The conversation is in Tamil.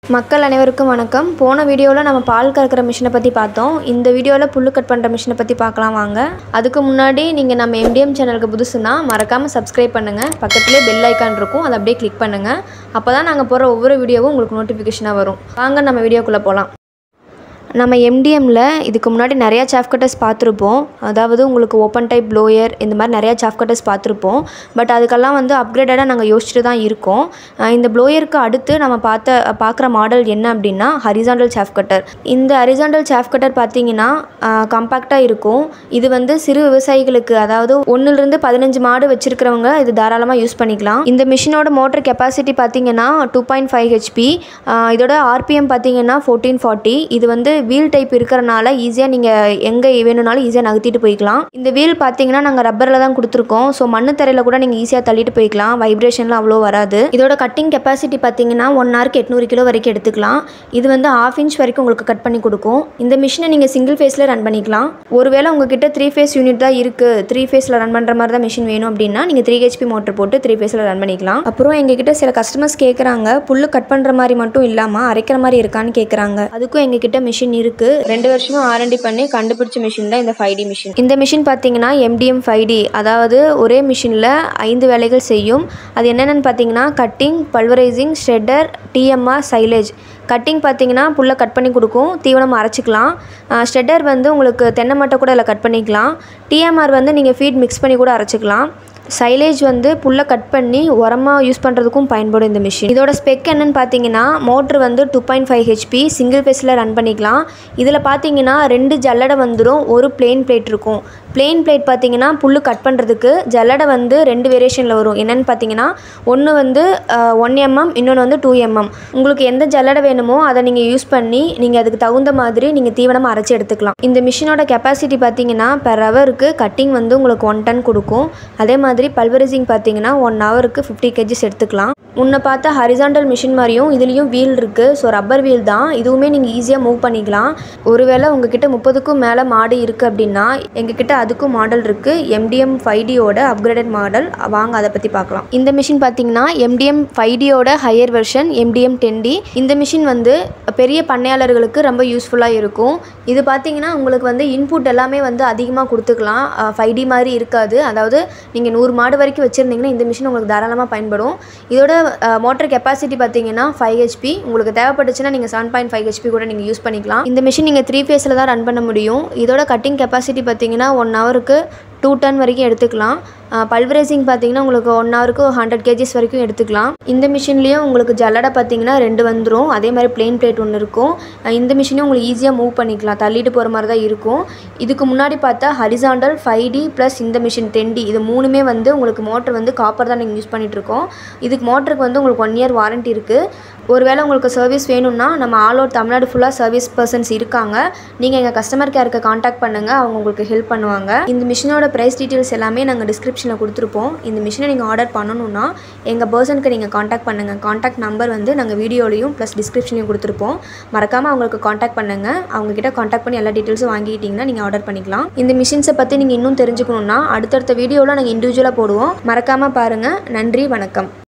மக்கள் அனைவருக்கும் வணக்கம் போன வீடியோவில் நம்ம பால் கறக்கிற மிஷினை பற்றி பார்த்தோம் இந்த வீடியோவில் புல்லு கட் பண்ணுற மிஷினை பற்றி பார்க்கலாம் வாங்க அதுக்கு முன்னாடி நீங்கள் நம்ம எம்டிஎம் சேனலுக்கு புதுசுனா மறக்காமல் சப்ஸ்கிரைப் பண்ணுங்கள் பக்கத்துலேயே பெல் ஐக்கான் இருக்கும் அதை அப்படியே கிளிக் பண்ணுங்கள் அப்போ தான் நாங்கள் போகிற ஒவ்வொரு வீடியோவும் உங்களுக்கு நோட்டிஃபிகேஷனாக வரும் வாங்க நம்ம வீடியோக்குள்ளே போகலாம் நம்ம எம்டிஎம்மில் இதுக்கு முன்னாடி நிறையா சாஃப் கட்டர்ஸ் பார்த்துருப்போம் அதாவது உங்களுக்கு ஓப்பன் டைப் ப்ளோயர் இந்த மாதிரி நிறையா சாஃப் கட்டர்ஸ் பார்த்துருப்போம் பட் அதுக்கெல்லாம் வந்து அப்கிரேடடாக நாங்கள் யோசிச்சுட்டு தான் இருக்கோம் அஹ் இந்த ப்ளோயருக்கு அடுத்து நம்ம பார்த்த பார்க்குற மாடல் என்ன அப்படின்னா ஹரிசாண்டல் சாஃப் கட்டர் இந்த ஹரிசாண்டல் சாஃப் கட்டர் பார்த்தீங்கன்னா கம்பேக்டாக இருக்கும் இது வந்து சிறு விவசாயிகளுக்கு அதாவது ஒன்றுலேருந்து பதினஞ்சு மாடு வச்சுருக்கிறவங்க இது தாராளமாக யூஸ் பண்ணிக்கலாம் இந்த மிஷினோட மோட்டர் கெப்பாசிட்டி பார்த்தீங்கன்னா டூ பாயிண்ட் ஃபைவ் ஹெச்பி இதோட ஆர்பிஎம் பார்த்தீங்கன்னா ஃபோர்டீன் ஃபார்ட்டி இது வந்து வீல் டைப் இருக்கிறனால ஈஸியாக நீங்கள் எங்கே வேணும்னாலும் ஈஸியாக நகர்த்திட்டு போய்க்கலாம் இந்த வீல் பார்த்தீங்கன்னா நாங்கள் ரப்பரில் தான் கொடுத்துருக்கோம் ஸோ மண்ணு தரையில் கூட நீங்கள் ஈஸியாக தள்ளிட்டு போய்க்கலாம் வைப்ரேஷன்லாம் அவ்வளோ வராது இதோட கட்டிங் கெப்பாசிட்டி பார்த்தீங்கன்னா ஒன் ஹவருக்கு எட்நூறு கிலோ வரைக்கும் எடுத்துக்கலாம் இது வந்து ஆஃப் இன்ச் வரைக்கும் உங்களுக்கு கட் பண்ணி கொடுக்கும் இந்த மிஷினை நீங்கள் சிங்கிள் ஃபேஸில் ரன் பண்ணிக்கலாம் ஒருவேளை உங்ககிட்ட த்ரீ ஃபேஸ் யூனிட் தான் இருக்குது த்ரீ ஃபேஸில் ரன் பண்ணுற மாதிரி தான் மிஷின் வேணும் அப்படின்னா நீங்கள் த்ரீ ஹெச்பி மோட்டர் போட்டு த்ரீ ஃபேஸில் ரன் பண்ணிக்கலாம் அப்புறம் எங்ககிட்ட சில கஸ்டமர்ஸ் கேட்குறாங்க புல்லு கட் பண்ணுற மாதிரி மட்டும் இல்லாமல் அரைக்கிற மாதிரி இருக்கான்னு கேட்குறாங்க அதுக்கும் எங்ககிட்ட மிஷின் இருக்கு ரெண்டு வருஷமும் ஆர்என்டி பண்ணி கண்டுபிடிச்ச மிஷின் தான் இந்த ஃபைவ் டி மிஷின் இந்த மிஷின் பார்த்தீங்கன்னா எம்டிஎம் ஃபைவ் டி அதாவது ஒரே மிஷினில் ஐந்து வேலைகள் செய்யும் அது என்னென்னு பார்த்தீங்கன்னா cutting pulverising shredder TMR silage cutting பார்த்தீங்கன்னா புல்லை கட் பண்ணி கொடுக்கும் தீவனம் அரைச்சிக்கலாம் ஷ்ரெட்டர் வந்து உங்களுக்கு தென்னை மட்டை கூட இதில் கட் பண்ணிக்கலாம் டிஎம்ஆர் வந்து நீங்கள் ஃபீட் மிக்ஸ் பண்ணி கூட அரைச்சிக்கலாம் சைலேஜ் வந்து புல்லை கட் பண்ணி உரமாக யூஸ் பண்ணுறதுக்கும் பயன்படும் இந்த மிஷின் இதோட ஸ்பெக் என்னன்னு பார்த்தீங்கன்னா மோட்ரு வந்து two point five HP single ஃபேஸில் ரன் பண்ணிக்கலாம் இதில் பார்த்தீங்கன்னா ரெண்டு ஜல்லடை வந்துடும் ஒரு பிளெயின் பிளேட் இருக்கும் பிளெயின் பிளேட் பார்த்தீங்கன்னா புல்லு கட் பண்ணுறதுக்கு ஜல்லடை வந்து ரெண்டு வேரியேஷனில் வரும் என்னென்னு பார்த்தீங்கன்னா ஒன்று வந்து ஒன் எம்எம் இன்னொன்று வந்து டூ எம்எம் உங்களுக்கு எந்த ஜல்லடை வேணுமோ அதை நீங்கள் யூஸ் பண்ணி நீங்கள் அதுக்கு தகுந்த மாதிரி நீங்கள் தீவனம் அரைச்சி எடுத்துக்கலாம் இந்த மிஷினோட கெப்பாசிட்டி பார்த்தீங்கன்னா பெர் ஹவருக்கு கட்டிங் வந்து உங்களுக்கு ஒன் டன் கொடுக்கும் அதே மாதிரி மாதிரி பல்வரைசிங் பார்த்தீங்கன்னா ஒன் ஹவருக்கு ஃபிஃப்டி கேஜிஸ் எடுத்துக்கலாம் முன்ன பார்த்தா ஹரிசாண்டல் மிஷின் மாதிரியும் இதுலேயும் வீல் இருக்குது ஸோ ரப்பர் வீல் தான் இதுவுமே நீங்கள் ஈஸியாக மூவ் பண்ணிக்கலாம் ஒருவேளை உங்ககிட்ட முப்பதுக்கும் மேலே மாடு இருக்குது அப்படின்னா எங்ககிட்ட அதுக்கும் மாடல் இருக்குது எம்டிஎம் ஃபைவ் டியோட அப்கிரேடட் மாடல் வாங்க அதை பற்றி பார்க்கலாம் இந்த மிஷின் பார்த்தீங்கன்னா எம்டிஎம் ஃபைவ் டியோட higher version MTM ten T இந்த மிஷின் வந்து பெரிய பண்ணையாளர்களுக்கு ரொம்ப யூஸ்ஃபுல்லாக இருக்கும் இது பார்த்தீங்கன்னா உங்களுக்கு வந்து இன்புட் எல்லாமே வந்து அதிகமாக கொடுத்துக்கலாம் ஃபைவ் டி மாதிரி இருக்காது அதாவது நீங்கள் நூறு மாடு வரைக்கும் வச்சுருந்தீங்கன்னா இந்த மிஷின் உங்களுக்கு தாராளமாக பயன்படும் இதோட மோட்டர் கெப்பாசிட்டி பார்த்தீங்கன்னா ஃபைவ் ஹெச்பி உங்களுக்கு தேவைப்பட்டுச்சுன்னா நீங்கள் செவன் பாயிண்ட் ஃபைவ் ஹெச்பி கூட நீங்கள் யூஸ் பண்ணிக்கலாம் இந்த மிஷின் நீங்கள் த்ரீ ஃபேஸில் தான் ரன் பண்ண முடியும் இதோட கட்டிங் கெப்பாசிட்டி பார்த்தீங்கன்னா ஒன் ஹவருக்கு டூ டன் வரைக்கும் எடுத்துக்கலாம் பல்வரைசிங் பார்த்தீங்கன்னா உங்களுக்கு ஒன் ஹவருக்கு ஹண்ட்ரட் கேஜிஸ் வரைக்கும் எடுத்துக்கலாம் இந்த மிஷின்லேயும் உங்களுக்கு ஜல்லடை பார்த்தீங்கன்னா ரெண்டு வந்துடும் அதே மாதிரி பிளெயின் பிளேட் ஒன்று இருக்கும் இந்த மிஷினையும் உங்களுக்கு ஈஸியாக மூவ் பண்ணிக்கலாம் தள்ளிட்டு போகிற மாதிரி தான் இருக்கும் இதுக்கு முன்னாடி பார்த்தா ஹரிசாண்டல் ஃபைவ் டி ப்ளஸ் இந்த மிஷின் டென் டி இது மூணுமே வந்து உங்களுக்கு மோட்டர் வந்து காப்பர் தான் நீங்கள் யூஸ் பண்ணிகிட்ருக்கோம் இதுக்கு மோட்டருக்கு வந்து உங்களுக்கு ஒன் இயர் வாரண்ட்டி இருக்குது ஒருவேளை உங்களுக்கு சர்வீஸ் வேணும்னா நம்ம ஆல் ஓவர் தமிழ்நாடு ஃபுல்லாக சர்வீஸ் பர்சன்ஸ் இருக்காங்க நீங்கள் எங்கள் கஸ்டமர் கேருக்கு காண்டாக்ட் பண்ணுங்கள் அவங்க உங்களுக்கு ஹெல்ப் பண்ணுவாங்க இந்த மிஷினோட ப்ரைஸ் டீட்டெயில்ஸ் எல்லாமே நாங்கள் டிஸ்கிரிப்ஷனில் கொடுத்துருப்போம் இந்த மிஷினை நீங்கள் ஆர்டர் பண்ணணுன்னா எங்கள் பர்சனுக்கு நீங்கள் காண்டாக்ட் பண்ணுங்கள் காண்டாக்ட் நம்பர் வந்து நாங்கள் வீடியோலையும் ப்ளஸ் டிஸ்கிரிப்ஷனையும் கொடுத்துருப்போம் மறக்காமல் அவங்களுக்கு காண்டாக்ட் பண்ணுங்கள் அவங்கக்கிட்ட காண்டாக்ட் பண்ணி எல்லா டீட்டெயில்ஸும் வாங்கிக்கிட்டிங்கன்னா நீங்கள் ஆர்டர் பண்ணிக்கலாம் இந்த மிஷின்ஸை பற்றி நீங்கள் இன்னும் தெரிஞ்சுக்கணுன்னா அடுத்தடுத்த வீடியோவில் நாங்கள் இண்டிவிஜுவலாக போடுவோம் மறக்காமல் பாருங்கள் நன்றி வணக்கம்